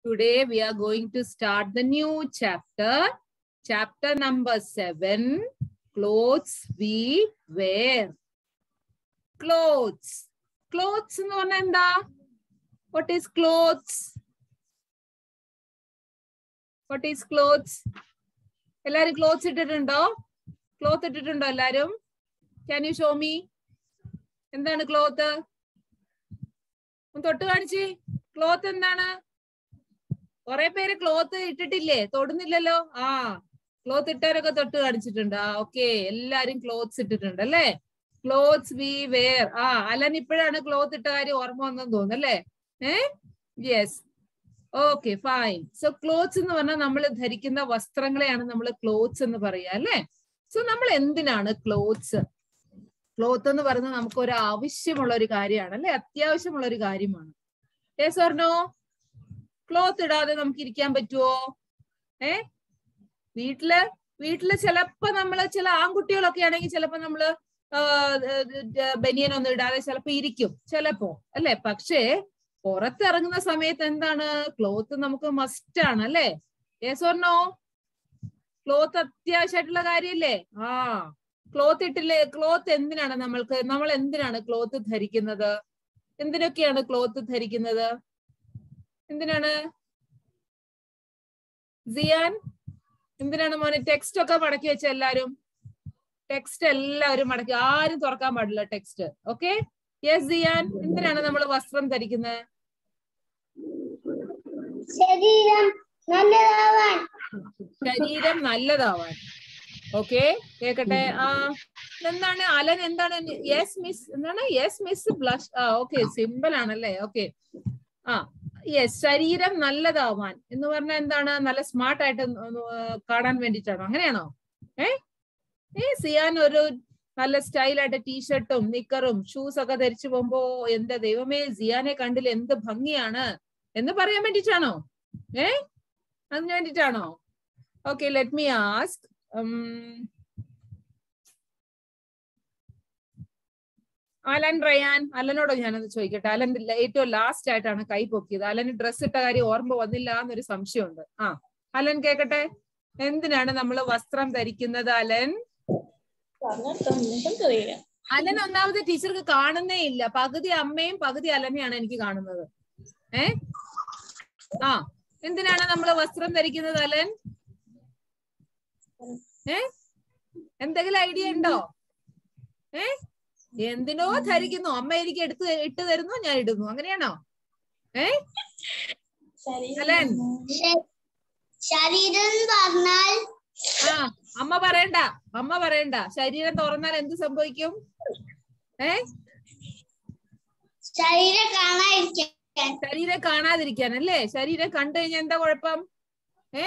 Today we are going to start the new chapter. Chapter number seven. Clothes we wear. Clothes. Clothes എന്ന് പറഞ്ഞാൽ എന്താ What is clothes? What is clothes? എല്ലാരും clothes ഇട്ടിട്ടുണ്ടോ cloth ഇട്ടിട്ടുണ്ടോ എല്ലാരും can you show me എന്താണ് cloth ഒന്ന് തൊട്ട് കാണിച്ചേ ക്ലോത്ത് എന്താണ് കുറെ പേര് ക്ലോത്ത് ഇട്ടിട്ടില്ലേ തൊടുന്നില്ലല്ലോ ആ ക്ലോത്ത് ഇട്ടവരൊക്കെ തൊട്ട് കാണിച്ചിട്ടുണ്ട് ആ ഓക്കെ എല്ലാരും ക്ലോത്ത്സ് ഇട്ടിട്ടുണ്ട് അല്ലേ ക്ലോത്ത്സ് വി വെയർ ആ അലൻ ഇപ്പോഴാണ് ക്ലോത്ത് ഇട്ട കാര്യം ഓർമ്മ വന്നെന്ന് തോന്നുന്നു അല്ലേ ഏ yes okay fine so clothes എന്ന് പറഞ്ഞാൽ നമ്മൾ ധരിക്കുന്ന വസ്ത്രങ്ങളെയാണ് നമ്മൾ ക്ലോത്ത്സ് എന്ന് പറയുക അല്ലേ സോ നമ്മൾ എന്തിനാണ് ക്ലോത്ത്സ് ക്ലോത്ത് എന്ന് പറയുന്നത് നമുക്ക് ഒരു ആവശ്യമുള്ള ഒരു കാര്യമാണ് അല്ലെ അത്യാവശ്യമുള്ള ഒരു കാര്യമാണ് യെസ് ഓർണോ ക്ലോത്ത് ഇടാതെ നമുക്ക് ഇരിക്കാൻ പറ്റുമോ ഏ വീട്ടില് വീട്ടില് ചിലപ്പോ നമ്മള് ചില ആൺകുട്ടികളൊക്കെ ആണെങ്കിൽ ചിലപ്പോ നമ്മള് ബനിയനൊന്നും ഇടാതെ ചിലപ്പോ ഇരിക്കും ചിലപ്പോ അല്ലെ പക്ഷേ പുറത്തിറങ്ങുന്ന സമയത്ത് എന്താണ് ക്ലോത്ത് നമുക്ക് മസ്റ്റ് ആണ് അല്ലേ യെസ് ഓർണോ ക്ലോത്ത് അത്യാവശ്യമായിട്ടുള്ള കാര്യല്ലേ ആ ക്ലോത്ത് ഇട്ടില്ലേ ക്ലോത്ത് എന്തിനാണ് നമ്മൾക്ക് നമ്മൾ എന്തിനാണ് ക്ലോത്ത് ധരിക്കുന്നത് എന്തിനൊക്കെയാണ് ക്ലോത്ത് ധരിക്കുന്നത് എന്തിനാണ് സിയാൻ എന്തിനാണ് മോനെ ടെക്സ്റ്റ് ഒക്കെ മടക്കി വെച്ച എല്ലാരും ടെക്സ്റ്റ് എല്ലാവരും മടക്കി ആരും തുറക്കാൻ പാടില്ല ടെക്സ്റ്റ് ഓക്കെ യെസ് സിയാൻ എന്തിനാണ് നമ്മൾ വസ്ത്രം ധരിക്കുന്നത് ശരീരം നല്ലതാവാൻ ശരീരം നല്ലതാവാൻ ഓക്കെ കേക്കട്ടെ ആ എന്താണ് അലൻ എന്താണ് യെസ് മിസ് എന്താണ് യെസ് മിസ് ബ്ലഷ് ആ ഓക്കെ സിമ്പിൾ ആണല്ലേ ഓക്കെ ആ യെസ് ശരീരം നല്ലതാവാൻ എന്ന് പറഞ്ഞാൽ എന്താണ് നല്ല സ്മാർട്ട് ആയിട്ട് കാണാൻ വേണ്ടിട്ടാണോ അങ്ങനെയാണോ ഏ ഏ സിയാൻ ഒരു നല്ല സ്റ്റൈലായിട്ട് ടീഷർട്ടും നിക്കറും ഷൂസ് ഒക്കെ ധരിച്ചു പോകുമ്പോ എന്റെ ദൈവമേ സിയാനെ കണ്ടില്ല എന്ത് ഭംഗിയാണ് എന്ന് പറയാൻ വേണ്ടിട്ടാണോ ഏ അതിന് വേണ്ടിട്ടാണോ okay let me ask Alan Ryan അലനോട് ഞാനത് ചോദിക്കട്ടെ അലൻ ഏറ്റവും ലാസ്റ്റ് ആയിട്ടാണ് കൈ പൊക്കിയത് അലന് ഡ്രസ് ഇട്ട കാര്യം ഓർമ്മ വന്നില്ല എന്നൊരു സംശയമുണ്ട് ആ അലൻ കേക്കട്ടെ എന്തിനാണ് നമ്മൾ വസ്ത്രം ധരിക്കുന്നത് അലൻ അലൻ ഒന്നാമത് ടീച്ചർക്ക് കാണുന്നേ ഇല്ല പകുതി അമ്മയും പകുതി അലനെയാണ് എനിക്ക് കാണുന്നത് ഏ ആ എന്തിനാണ് നമ്മൾ വസ്ത്രം ധരിക്കുന്നത് അലൻ ഏ എന്തെങ്കിലും ഐഡിയ ഉണ്ടോ ഏ എന്തിനോ ധരിക്കുന്നു അമ്മ എനിക്ക് എടുത്ത് ഇട്ട് തരുന്നു ഞാൻ ഇടുന്നു അങ്ങനെയാണോ ഏ അലൻ ശരീരം പറഞ്ഞാൽ ആ അമ്മ പറയണ്ട അമ്മ പറയണ്ട ശരീരം തുറന്നാൽ എന്ത് സംഭവിക്കും ഏ ശരീരം കാണാതിരിക്കാൻ ശരീരം കാണാതിരിക്കാൻ അല്ലേ ശരീരം കണ്ടു കഴിഞ്ഞാൽ എന്താ കുഴപ്പം ഏ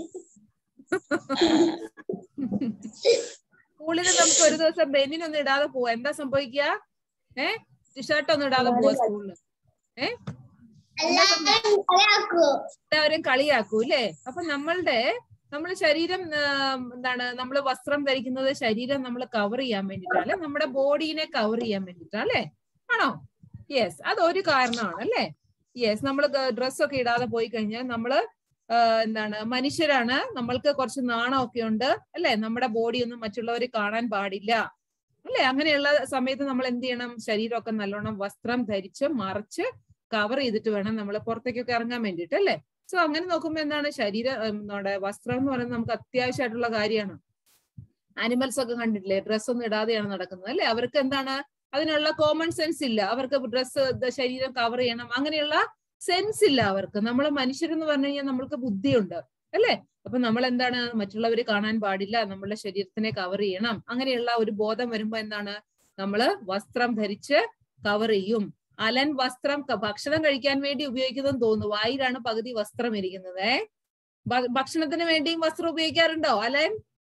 സ്കൂളിൽ നമുക്ക് ഒരു ദിവസം ബെന്നിനൊന്നും ഇടാതെ പോവാ എന്താ സംഭവിക്കുക ഏ ടിഷർട്ട് ഒന്നും ഇടാതെ പോവാ സ്കൂളിൽ ഏ എല്ലാവരും കളിയാക്കൂ എല്ലാവരും കളിയാക്കൂ അല്ലേ അപ്പൊ നമ്മളുടെ നമ്മൾ ശരീരം എന്താണ് നമ്മൾ വസ്ത്രം ധരിക്കുന്നത് ശരീരം നമ്മൾ കവർ ചെയ്യാൻ വേണ്ടിട്ടാണ് അല്ലെ നമ്മുടെ ബോഡീനെ കവർ ചെയ്യാൻ വേണ്ടിട്ടാണ് അല്ലെ ആണോ യെസ് അതൊരു കാരണമാണ് അല്ലേ യെസ് നമ്മൾ ഡ്രസ്സൊക്കെ ഇടാതെ പോയി കഴിഞ്ഞാൽ നമ്മള് എന്താണ് മനുഷ്യരാണ് നമ്മൾക്ക് കുറച്ച് നാണമൊക്കെ ഉണ്ട് അല്ലെ നമ്മുടെ ബോഡി ഒന്നും മറ്റുള്ളവർ കാണാൻ പാടില്ല അല്ലെ അങ്ങനെയുള്ള സമയത്ത് നമ്മൾ എന്ത് ചെയ്യണം ശരീരമൊക്കെ നല്ലോണം വസ്ത്രം ധരിച്ച് മറച്ച് കവർ ചെയ്തിട്ട് വേണം നമ്മൾ പുറത്തേക്കൊക്കെ ഇറങ്ങാൻ വേണ്ടിയിട്ട് അല്ലെ സോ അങ്ങനെ നോക്കുമ്പോ എന്താണ് ശരീര നമ്മുടെ വസ്ത്രം എന്ന് പറയുന്നത് നമുക്ക് അത്യാവശ്യമായിട്ടുള്ള കാര്യമാണ് ആനിമൽസ് ഒക്കെ കണ്ടിട്ടില്ലേ ഡ്രസ്സ് ഒന്നും ഇടാതെയാണ് നടക്കുന്നത് അല്ലെ അവർക്ക് എന്താണ് അതിനുള്ള കോമൺ സെൻസ് ഇല്ല അവർക്ക് ഡ്രസ്സ് ശരീരം കവർ ചെയ്യണം അങ്ങനെയുള്ള സെൻസ് ഇല്ല അവർക്ക് നമ്മൾ മനുഷ്യരെന്ന് പറഞ്ഞു കഴിഞ്ഞാൽ നമ്മൾക്ക് ബുദ്ധിയുണ്ട് അല്ലേ അപ്പൊ നമ്മൾ എന്താണ് മറ്റുള്ളവർ കാണാൻ പാടില്ല നമ്മളുടെ ശരീരത്തിനെ കവർ ചെയ്യണം അങ്ങനെയുള്ള ഒരു ബോധം വരുമ്പോ എന്താണ് നമ്മള് വസ്ത്രം ധരിച്ച് കവർ ചെയ്യും അലൻ വസ്ത്രം ഭക്ഷണം കഴിക്കാൻ വേണ്ടി ഉപയോഗിക്കുന്നതെന്ന് തോന്നുന്നു വായിലാണ് പകുതി വസ്ത്രം ഇരിക്കുന്നത് ഭക്ഷണത്തിന് വേണ്ടിയും വസ്ത്രം ഉപയോഗിക്കാറുണ്ടോ അലൻ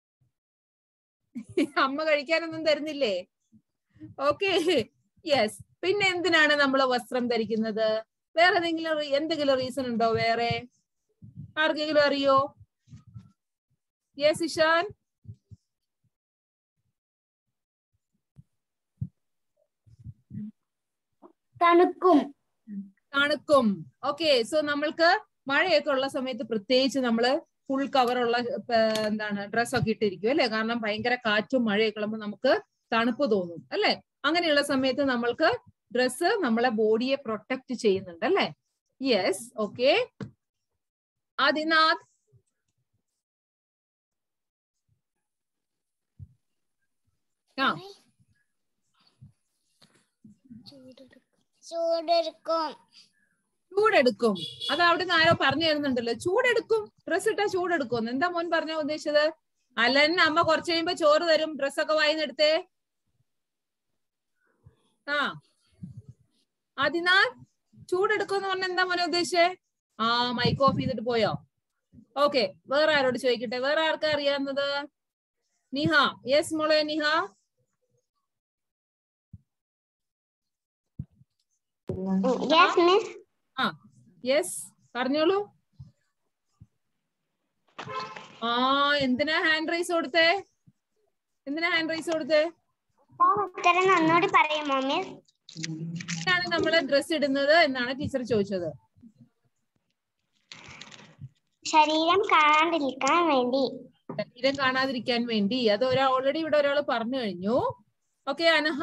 അമ്മ കഴിക്കാനൊന്നും തരുന്നില്ലേ ഓക്കെ യെസ് പിന്നെ എന്തിനാണ് നമ്മൾ വസ്ത്രം ധരിക്കുന്നത് വേറെ എന്തെങ്കിലും എന്തെങ്കിലും റീസൺ ഉണ്ടോ വേറെ ആർക്കെങ്കിലും അറിയോ യെസ് ഇഷാൻ തണുക്കും തണുക്കും ഓക്കെ സോ നമ്മൾക്ക് മഴയൊക്കെ ഉള്ള സമയത്ത് പ്രത്യേകിച്ച് നമ്മള് ഫുൾ കവറുള്ള എന്താണ് ഡ്രസ്സൊക്കെ ഇട്ടിരിക്കും അല്ലെ കാരണം ഭയങ്കര കാറ്റും മഴയൊക്കെ ഉള്ളപ്പോൾ നമുക്ക് തണുപ്പ് തോന്നും അല്ലെ അങ്ങനെയുള്ള സമയത്ത് നമ്മൾക്ക് ഡ്രസ്സ് നമ്മളെ ബോഡിയെ പ്രൊട്ടക്ട് ചെയ്യുന്നുണ്ട് അല്ലെ യെസ് ഓക്കെ ആദിനാഥ് ആ ചൂടെടുക്കും ചൂടെടുക്കും അത് അവിടെ നിന്ന് ആരോ പറഞ്ഞു തരുന്നുണ്ടല്ലോ ചൂടെടുക്കും ഡ്രസ് ഇട്ടാ ചൂടെടുക്കും എന്താ മോൻ പറഞ്ഞ ഉദ്ദേശിച്ചത് അലൻ അമ്മ കുറച്ച് കഴിയുമ്പോ ചോറ് തരും ഡ്രസ്സൊക്കെ വായിന്നെടുത്തേ ആ അതിനാൽ ചൂടെടുക്കും എന്ന് പറഞ്ഞ എന്താ മോനെ ഉദ്ദേശിച്ചേ ആ മൈക്ക് ഓഫ് ചെയ്തിട്ട് പോയോ ഓക്കെ വേറെ ആരോട് ചോദിക്കട്ടെ വേറെ ആർക്കാ അറിയാവുന്നത് നിഹ യെസ് മോളെ നിഹ യെസ് മിസ് ആ യെസ് പറഞ്ഞോളൂ ആ എന്തിനാ ഹാൻഡ് റൈസ് കൊടുത്തേ എന്തിനാ ഹാൻഡ് റൈസ് കൊടുത്തേ ഉത്തരം ഒന്നുകൂടി പറയുമോ മിസ് എന്തിനാണ് നമ്മള് ഡ്രസ് ഇടുന്നത് എന്നാണ് ടീച്ചർ ചോദിച്ചത് ശരീരം കാണാണ്ടിരിക്കാൻ വേണ്ടി ശരീരം കാണാതിരിക്കാൻ വേണ്ടി അത് ഒരാ ഓൾറെഡി ഇവിടെ ഒരാൾ പറഞ്ഞു കഴിഞ്ഞു ഓക്കെ അനഹ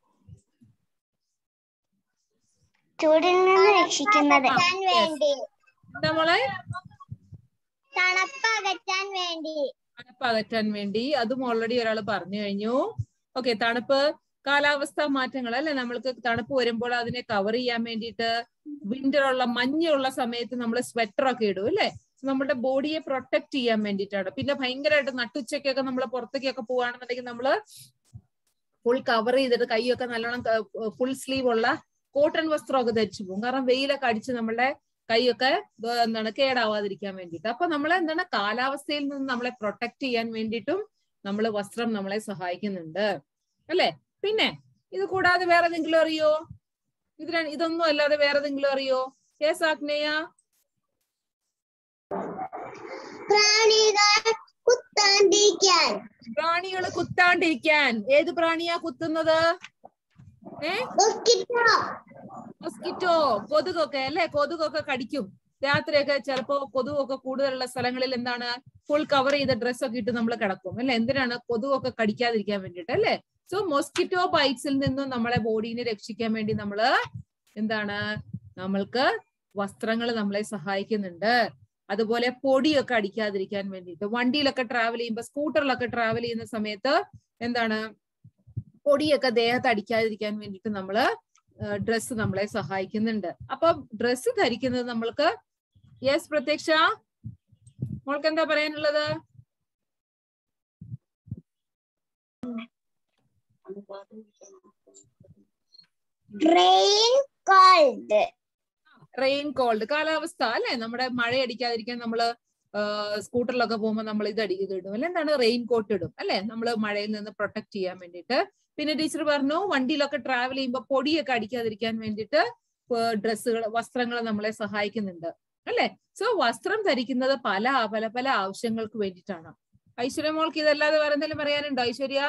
ചൂടിൽ നിന്ന് രക്ഷിക്കുന്നത് വേണ്ടി എന്താ മോളെ തണുപ്പ് അകറ്റാൻ വേണ്ടി തണുപ്പ് അകറ്റാൻ വേണ്ടി അതും ഓൾറെഡി ഒരാൾ പറഞ്ഞു കഴിഞ്ഞു ഓക്കെ തണുപ്പ് കാലാവസ്ഥാ മാറ്റങ്ങൾ അല്ലെ നമ്മൾക്ക് തണുപ്പ് വരുമ്പോൾ അതിനെ കവർ ചെയ്യാൻ വേണ്ടിയിട്ട് വിന്റർ ഉള്ള മഞ്ഞുള്ള സമയത്ത് നമ്മൾ സ്വെറ്റർ ഒക്കെ ഇടും അല്ലെ നമ്മുടെ ബോഡിയെ പ്രൊട്ടക്ട് ചെയ്യാൻ വേണ്ടിയിട്ടാണ് പിന്നെ ഭയങ്കരമായിട്ട് നട്ടുച്ചയ്ക്കൊക്കെ നമ്മൾ പുറത്തേക്കൊക്കെ പോവാണെന്നുണ്ടെങ്കിൽ നമ്മള് ഫുൾ കവർ ചെയ്തിട്ട് കൈയൊക്കെ നല്ലോണം ഫുൾ സ്ലീവ് ഉള്ള കോട്ടൺ വസ്ത്രമൊക്കെ ധരിച്ചു പോകും കാരണം വെയിലൊക്കെ അടിച്ച് നമ്മളുടെ കൈയൊക്കെ ദ- എന്താണ് കേടാവാതിരിക്കാൻ വേണ്ടിയിട്ട് അപ്പൊ നമ്മൾ എന്താണ് കാലാവസ്ഥയിൽ നിന്ന് നമ്മളെ പ്രൊട്ടക്ട് ചെയ്യാൻ വേണ്ടിയിട്ടും നമ്മൾ വസ്ത്രം നമ്മളെ സഹായിക്കുന്നുണ്ട് അല്ലെ പിന്നെ ഇത് കൂടാതെ വേറെ എന്തെങ്കിലും അറിയോ ഇത് ര- ഇതൊന്നും അല്ലാതെ വേറെ എന്തെങ്കിലും അറിയോ യെസ് ആഗ്നേയ പ്രാണികൾ കുത്താണ്ടിരിക്കാൻ പ്രാണികൾ കുത്താണ്ടിരിക്കാൻ ഏത് പ്രാണിയാ കുത്തുന്നത് ഏ മൊസ്കിറ്റോ മൊസ്കിറ്റോ കൊതുകൊക്കെ അല്ലെ കൊതുകൊക്കെ കടിക്കും രാത്രിയൊക്കെ ചിലപ്പോ കൊതുകൊക്കെ കൂടുതലുള്ള സ്ഥലങ്ങളിൽ എന്താണ് ഫുൾ കവർ ചെയ്ത ഡ്രസ്സൊക്കെ ഇട്ട് നമ്മൾ കിടക്കും അല്ലെ എന്തിനാണ് കൊതുകൊക്കെ കടിക്കാതിരിക്കാൻ വേണ്ടിയിട്ട് അല്ലെ സോ മൊസ്കിറ്റോ ബൈറ്റ്സിൽ നിന്നും നമ്മളെ ബോഡീനെ രക്ഷിക്കാൻ വേണ്ടി നമ്മള് എന്താണ് നമ്മൾക്ക് വസ്ത്രങ്ങൾ നമ്മളെ സഹായിക്കുന്നുണ്ട് അതുപോലെ പൊടിയൊക്കെ അടിക്കാതിരിക്കാൻ വേണ്ടിയിട്ട് വണ്ടിയിലൊക്കെ ട്രാവൽ ചെയ്യുമ്പോൾ സ്കൂട്ടറിലൊക്കെ ട്രാവൽ ചെയ്യുന്ന സമയത്ത് എന്താണ് പൊടിയൊക്കെ ദേഹത്ത് അടിക്കാതിരിക്കാൻ വേണ്ടിയിട്ട് നമ്മള് ഡ്രസ്സ് നമ്മളെ സഹായിക്കുന്നുണ്ട് അപ്പൊ ഡ്രസ്സ് ധരിക്കുന്നത് നമ്മൾക്ക് യെസ് പ്രത്യക്ഷ മോൾക്ക് എന്താ പറയാനുള്ളത് റെയിൻ കോൾഡ് റെയിൻ കോൾഡ് കാലാവസ്ഥ അല്ലെ നമ്മുടെ മഴ അടിക്കാതിരിക്കാൻ നമ്മള് സ്കൂട്ടറിലൊക്കെ പോകുമ്പോൾ നമ്മൾ ഇത് അടി ഇത് ഇടും അല്ലെ എന്താണ് റെയിൻ കോട്ട് ഇടും അല്ലെ നമ്മൾ മഴയിൽ നിന്ന് പ്രൊട്ടക്ട് ചെയ്യാൻ വേണ്ടിയിട്ട് പിന്നെ ടീച്ചർ പറഞ്ഞു വണ്ടിയിലൊക്കെ ട്രാവൽ ചെയ്യുമ്പോൾ പൊടിയൊക്കെ അടിക്കാതിരിക്കാൻ വേണ്ടിയിട്ട് ഡ്രസ്സുകൾ വസ്ത്രങ്ങൾ നമ്മളെ സഹായിക്കുന്നുണ്ട് അല്ലെ സോ വസ്ത്രം ധരിക്കുന്നത് പല പല പല ആവശ്യങ്ങൾക്ക് വേണ്ടിയിട്ടാണ് ഐശ്വര്യ മോൾക്ക് ഇതല്ലാതെ വേറെ എന്തെങ്കിലും പറയാനുണ്ടോ ഐശ്വര്യ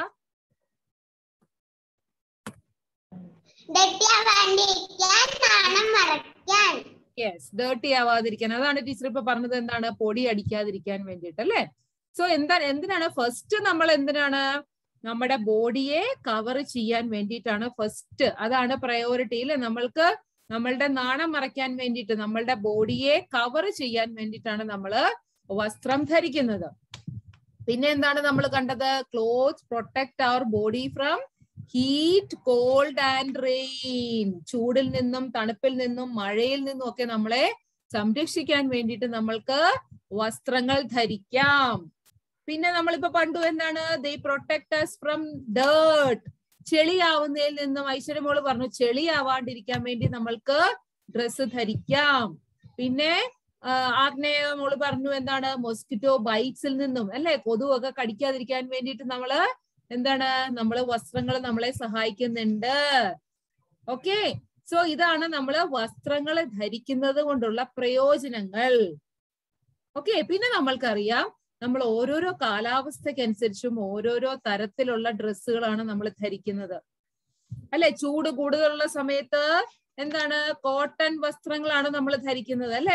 ഡെട്ടിയാവാണ്ടിരിക്കാൻ നാണം മറയ്ക്കാൻ യെസ് ഡേർട്ടി ആവാതിരിക്കാൻ അതാണ് ടീച്ചർ ഇപ്പൊ പറഞ്ഞത് എന്താണ് പൊടി അടിക്കാതിരിക്കാൻ വേണ്ടിയിട്ട് അല്ലെ സോ എന്താ എന്തിനാണ് ഫസ്റ്റ് നമ്മൾ എന്തിനാണ് നമ്മുടെ ബോഡിയെ കവർ ചെയ്യാൻ വേണ്ടിയിട്ടാണ് ഫസ്റ്റ് അതാണ് പ്രയോറിറ്റി അല്ലെ നമ്മൾക്ക് നമ്മളുടെ നാണം മറയ്ക്കാൻ വേണ്ടിയിട്ട് നമ്മളുടെ ബോഡിയെ കവർ ചെയ്യാൻ വേണ്ടിയിട്ടാണ് നമ്മൾ വസ്ത്രം ധരിക്കുന്നത് പിന്നെ എന്താണ് നമ്മൾ കണ്ടത് cloth protect our body from heat cold and rain ചൂടിൽ നിന്നും തണുപ്പിൽ നിന്നും മഴയിൽ നിന്നും ഒക്കെ നമ്മളെ സംരക്ഷിക്കാൻ വേണ്ടിയിട്ട് നമ്മൾക്ക് വസ്ത്രങ്ങൾ ധരിക്കാം പിന്നെ നമ്മളിപ്പോ പണ്ടു എന്താണ് they protect us from dirt ചെളിയാവുന്നതിൽ നിന്നും ഐശ്വര്യമോള് പറഞ്ഞു ചെളിയാവാണ്ടിരിക്കാൻ വേണ്ടി നമ്മൾക്ക് ഡ്രസ്സ് ധരിക്കാം പിന്നെ ആ, ആഗ്നേയ മോള് പറഞ്ഞു എന്താണ് മൊസ്കിറ്റോ ബൈറ്റ്സിൽ നിന്നും അല്ലെ കൊതുവൊക്കെ കടിക്കാതിരിക്കാൻ വേണ്ടിയിട്ട് നമ്മള് എന്താണ് നമ്മള് വസ്ത്രങ്ങൾ നമ്മളെ സഹായിക്കുന്നുണ്ട് ഓക്കെ സോ ഇതാണ് നമ്മള് വസ്ത്രങ്ങൾ ധരിക്കുന്നത് കൊണ്ടുള്ള പ്രയോജനങ്ങൾ ഓക്കെ പിന്നെ നമ്മൾക്കറിയാം നമ്മൾ ഓരോരോ കാലാവസ്ഥക്കനുസരിച്ചും ഓരോരോ തരത്തിലുള്ള ഡ്രസ്സുകളാണ് നമ്മൾ ധരിക്കുന്നത് അല്ലെ ചൂട് കൂടുതലുള്ള സമയത്ത് എന്താണ് കോട്ടൺ വസ്ത്രങ്ങളാണ് നമ്മൾ ധരിക്കുന്നത് അല്ലെ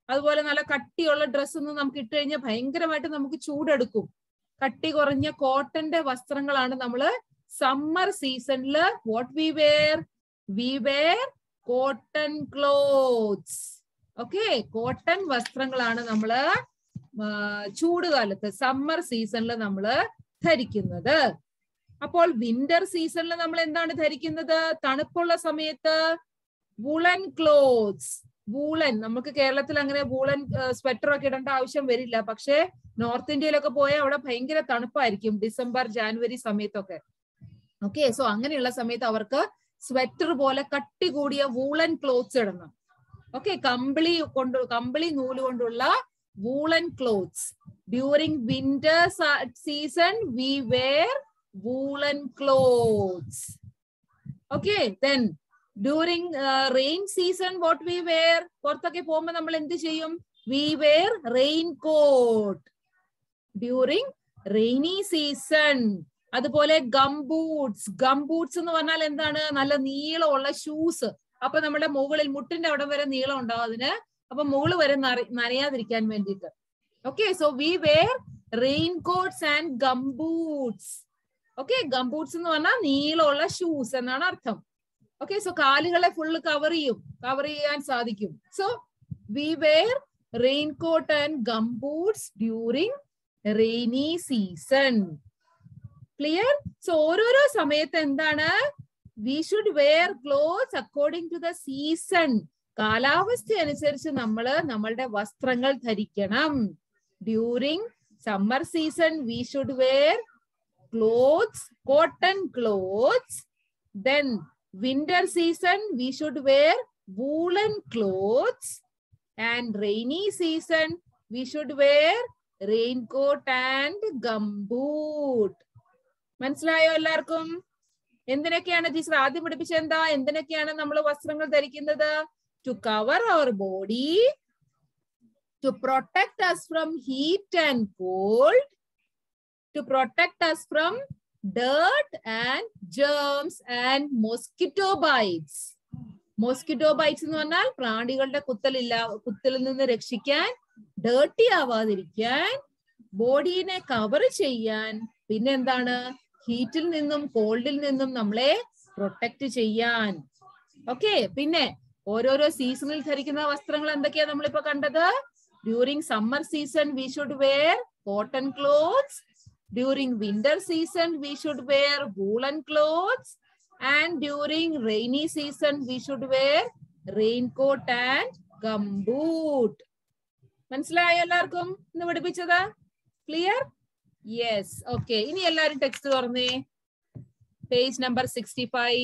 അതുപോലെ നല്ല കട്ടിയുള്ള ഡ്രസ്സ് ഒന്നും നമുക്ക് ഇട്ട് കഴിഞ്ഞാൽ ഭയങ്കരമായിട്ട് നമുക്ക് ചൂടെടുക്കും കട്ടി കുറഞ്ഞ കോട്ടന്റെ വസ്ത്രങ്ങളാണ് നമ്മള് സമ്മർ സീസണില് what we wear we wear cotton clothes okay cotton വസ്ത്രങ്ങളാണ് നമ്മള് ആ, ചൂടുകാലത്ത് സമ്മർ സീസണിൽ നമ്മള് ധരിക്കുന്നത് അപ്പോൾ വിന്റർ സീസണിൽ നമ്മൾ എന്താണ് ധരിക്കുന്നത് തണുപ്പുള്ള സമയത്ത് വുളൻ ക്ലോത്ത്സ് വൂളൻ നമുക്ക് കേരളത്തിൽ അങ്ങനെ വൂളൻ സ്വെറ്റർ ഒക്കെ ഇടേണ്ട ആവശ്യം വരില്ല പക്ഷേ നോർത്ത് ഇന്ത്യയിലൊക്കെ പോയാൽ അവിടെ ഭയങ്കര തണുപ്പായിരിക്കും ഡിസംബർ ജാനുവരി സമയത്തൊക്കെ ഓക്കെ സോ അങ്ങനെയുള്ള സമയത്ത് അവർക്ക് സ്വെറ്റർ പോലെ കട്ടി കൂടിയ വൂളൻ ക്ലോത്ത്സ് ഇടണം ഓക്കെ കമ്പിളി കൊണ്ട് കമ്പിളി നൂല് കൊണ്ടുള്ള woollen clothes during winter season we wear woollen clothes okay then during rain season what we wear പുറത്തൊക്കെ പോകുമ്പോൾ നമ്മൾ എന്ത് ചെയ്യും we wear raincoat during rainy season അതുപോലെ ഗംബൂട്ട്സ് ഗംബൂട്ട്സ് എന്ന് പറഞ്ഞാൽ എന്താണ് നല്ല നീളമുള്ള ഷൂസ് അപ്പൊ നമ്മുടെ മുകളിൽ മുട്ടിന്റെ അവിടെ വരെ നീളം ഉണ്ടാവും അതിന് അപ്പൊ മുകള് വരെ നറ- നനയാതിരിക്കാൻ വേണ്ടിയിട്ട് okay so we wear raincoats and gumboots okay gumboots എന്ന് പറഞ്ഞാൽ നീളമുള്ള ഷൂസ് എന്നാണ് അർത്ഥം ഓക്കെ സോ കാലുകളെ ഫുള്ള് കവർ ചെയ്യും കവർ ചെയ്യാൻ സാധിക്കും so we wear raincoat and gumboots during rainy season clear so ഓരോരോ സമയത്ത് എന്താണ് we should wear clothes according to the season കാലാവസ്ഥ അനുസരിച്ച് നമ്മൾ നമ്മളുടെ വസ്ത്രങ്ങൾ ധരിക്കണം during summer season we should wear clothes cotton clothes then winter season we should wear woolen clothes and rainy season we should wear raincoat and gumboot മനസ്സിലായോ എല്ലാവർക്കും എന്തിനൊക്കെയാണ് teacher ആദ്യം പഠിപ്പിച്ചത് എന്താ എന്തിനൊക്കെയാണ് നമ്മൾ വസ്ത്രങ്ങൾ ധരിക്കുന്നത് to cover our body to protect us from heat and cold to protect us from dirt and germs and mosquito bites mosquito bites എന്ന് പറഞ്ഞാൽ പ്രാണികളുടെ കുത്തലില്ല കുത്തലിൽ നിന്ന് രക്ഷിക്കാൻ ഡേർട്ടി ആവാതിരിക്കാൻ ബോഡീനെ കവർ ചെയ്യാൻ പിന്നെ എന്താണ് ഹീറ്റിൽ നിന്നും കോൾഡിൽ നിന്നും നമ്മളെ പ്രൊട്ടക്ട് ചെയ്യാൻ ഓക്കെ പിന്നെ ഓരോരോ സീസണിൽ ധരിക്കുന്ന വസ്ത്രങ്ങൾ എന്തൊക്കെയാ നമ്മളിപ്പോ കണ്ടത് during summer season we should wear cotton clothes during winter season we should wear woolen clothes and during rainy season we should wear raincoat and gumboot മനസ്സിലായോ എല്ലാവർക്കും ഇന്ന് പഠിപ്പിച്ചത് ക്ലിയർ യെസ് ഓക്കെ ഇനി എല്ലാരും ടെക്സ്റ്റ് തുറന്നേ page number sixty five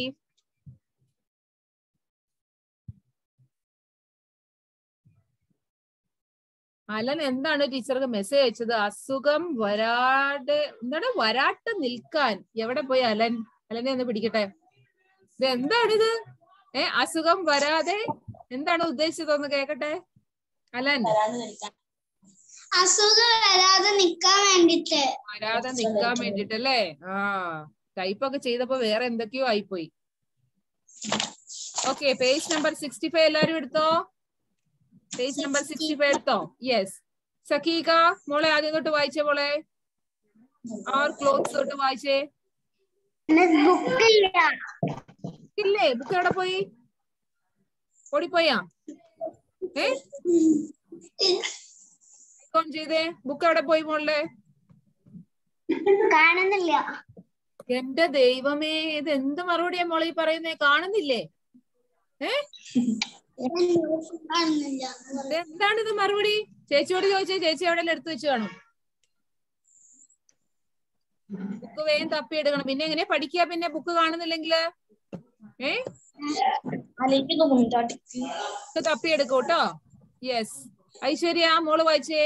Alan എന്താണ് ടീച്ചർക്ക് message അയച്ചത് അസുഖം വരാതെ എന്താണ് വരാട്ട് നിൽക്കാൻ എവിടെ പോയി അലൻ അലനെ ഒന്ന് പിടിക്കട്ടെ ഇത് എന്താണിത് ഏ അസുഖം വരാതെ എന്താണ് ഉദ്ദേശിച്ചത് ഒന്ന് കേക്കട്ടെ അലൻ അസുഖം വരാതെ നിക്കാൻ വേണ്ടിട്ട് വരാതെ നിൽക്കാൻ വേണ്ടിട്ടല്ലേ ആ ടൈപ്പൊക്കെ ചെയ്തപ്പോ വേറെ എന്തൊക്കെയോ ആയിപ്പോയി okay page number sixty five എല്ലാരും എടുത്തോ പേജ് നമ്പർ സിക്സ്റ്റി ഫൈവ് എടുത്തോ യെസ് സഖീക മോളെ ആദ്യം തൊട്ട് വായിച്ചേ മോളെ ആർ ക്ലോത്ത്സ് തൊട്ട് വായിച്ചേ ബുക്കില്ല ഇല്ലേ ബുക്ക് എവിടെ പോയി ഓടിപ്പോയാ ഏ ഓൺ ചെയ്തേ ബുക്ക് എവിടെ പോയി മോളെ കാണുന്നില്ല എന്റെ ദൈവമേ ഇത് എന്ത് മറുപടിയാ മോളെ ഈ പറയുന്നേ കാണുന്നില്ലേ ഏ കാണുന്നില്ല ഇത് എന്താണിത് മറുപടി ചേച്ചിയോട് ചോദിച്ചേ ചേച്ചി എവിടെ എടുത്തു വെച്ച് കാണും ബുക്ക് വേഗം തപ്പി എടുക്കണം പിന്നെ എങ്ങനെ പഠിക്കുക പിന്നെ ബുക്ക് കാണുന്നില്ലെങ്കില് ഏ ബുക്ക് തപ്പി എടുക്കും കേട്ടോ യെസ് ഐശ്വര്യ മോള് വായിച്ചേ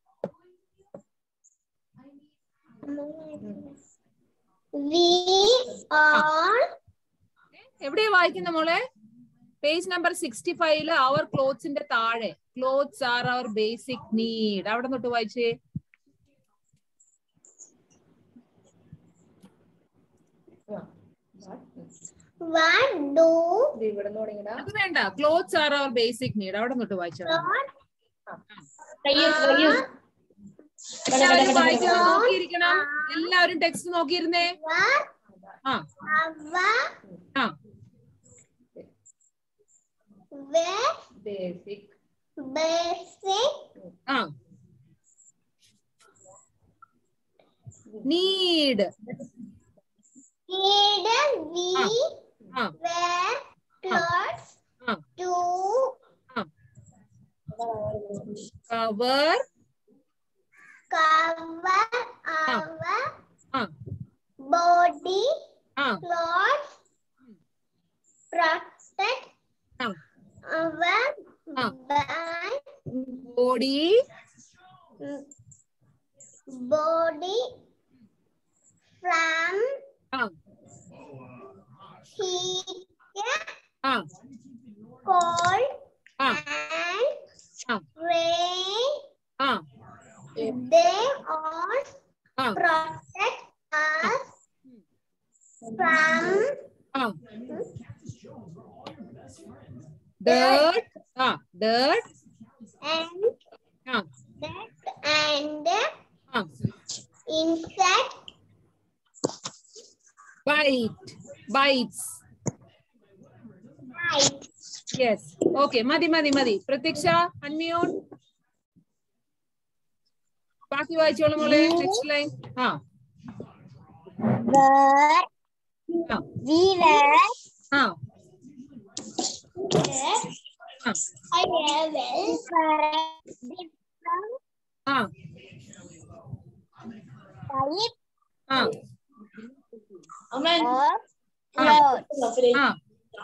വി ആർ എവിടെയാ വായിക്കുന്ന മോളെ പേജ് നമ്പർ സിക്സ്റ്റി ഫൈവില് അവർ ക്ലോത്ത്സിന്റെ താഴെ clothes are our basic need അവിടെ തൊട്ട് വായിച്ചേ വാട്ട് ഡു അത് വേണ്ട clothes are our basic need അവിടെ തൊട്ട് വായിച്ചാൽ മതി. എല്ലാവരും വായിക്കാൻ നോക്കിയിരിക്കണം എല്ലാവരും text നോക്കിയിരുന്നേ uh our uh we basic basic uh need need we uh wear clothes uh to cover cover our ആ body ആ clothes protect ആ our Ah. by body body from ആ heat ആ cold ആ and ആ rain ആ they all ആ protect us from uh dirt uh dirt and uh that and uh insect bite bites bite yes okay മതി മതി മതി പ്രത്യക്ഷ അൺമ്യൂട്ട് ബാക്കി വായിച്ചോളൂ മോളെ നെക്സ്റ്റ് ലൈൻ ആ were ആ we were ആ ആ I will different ആ type ആ of ആ clothes uh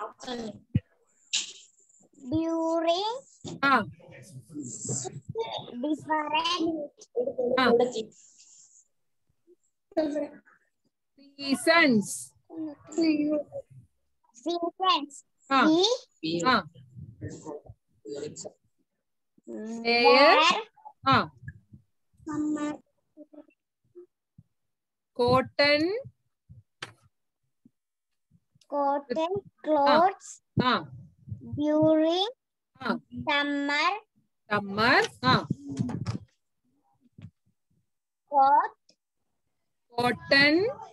during uh different uh seasons seasons. Uh We uh were uh cotton cotton clothes uh during uh summer summer uh coat cotton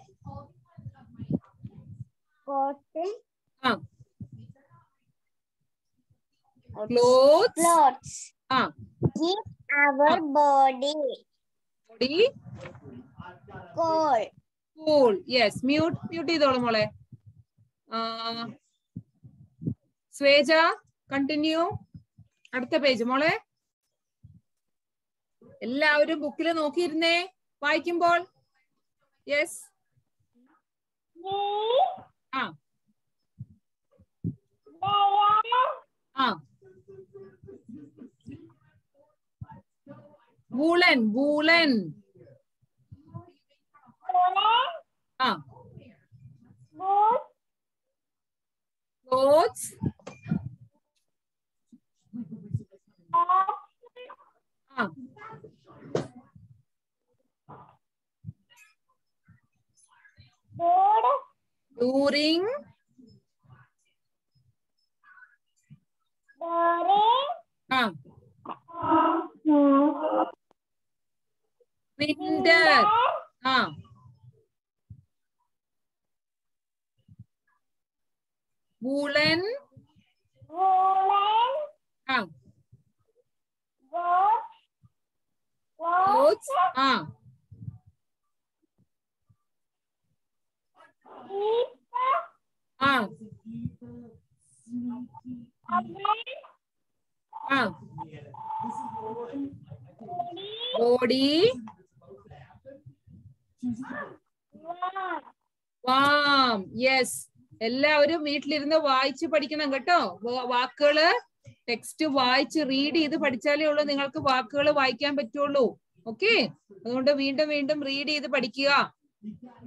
cotton uh clothes clothes ആ keep our body body cold. Cool yes mute mute ചെയ്തോളൂ മോളെ ആ, സ്വേജ continue അടുത്ത page മോളെ എല്ലാവരും ബുക്കിൽ നോക്കിയിരുന്നേ വായിക്കുമ്പോൾ yes We uh were ആ വൂളൻ വൂളൻ woolen ആ boots ക്ലോത്ത്സ് ആ good ഡ്യൂറിങ് during ആ വിന്റർ ആ വൂളൻ woolen ആ boots ക്ലോത്ത്സ് ആ keep ആ our ആ body body warm. Warm yes എല്ലാവരും വീട്ടിലിരുന്ന് വായിച്ച് പഠിക്കണം കേട്ടോ വാ- വാക്കുകള് ടെക്സ്റ്റ് വായിച്ച് റീഡ് ചെയ്ത് പഠിച്ചാലേ ഉള്ളൂ നിങ്ങൾക്ക് വാക്കുകൾ വായിക്കാൻ പറ്റുള്ളൂ ഓക്കെ അതുകൊണ്ട് വീണ്ടും വീണ്ടും റീഡ് ചെയ്ത് പഠിക്കുക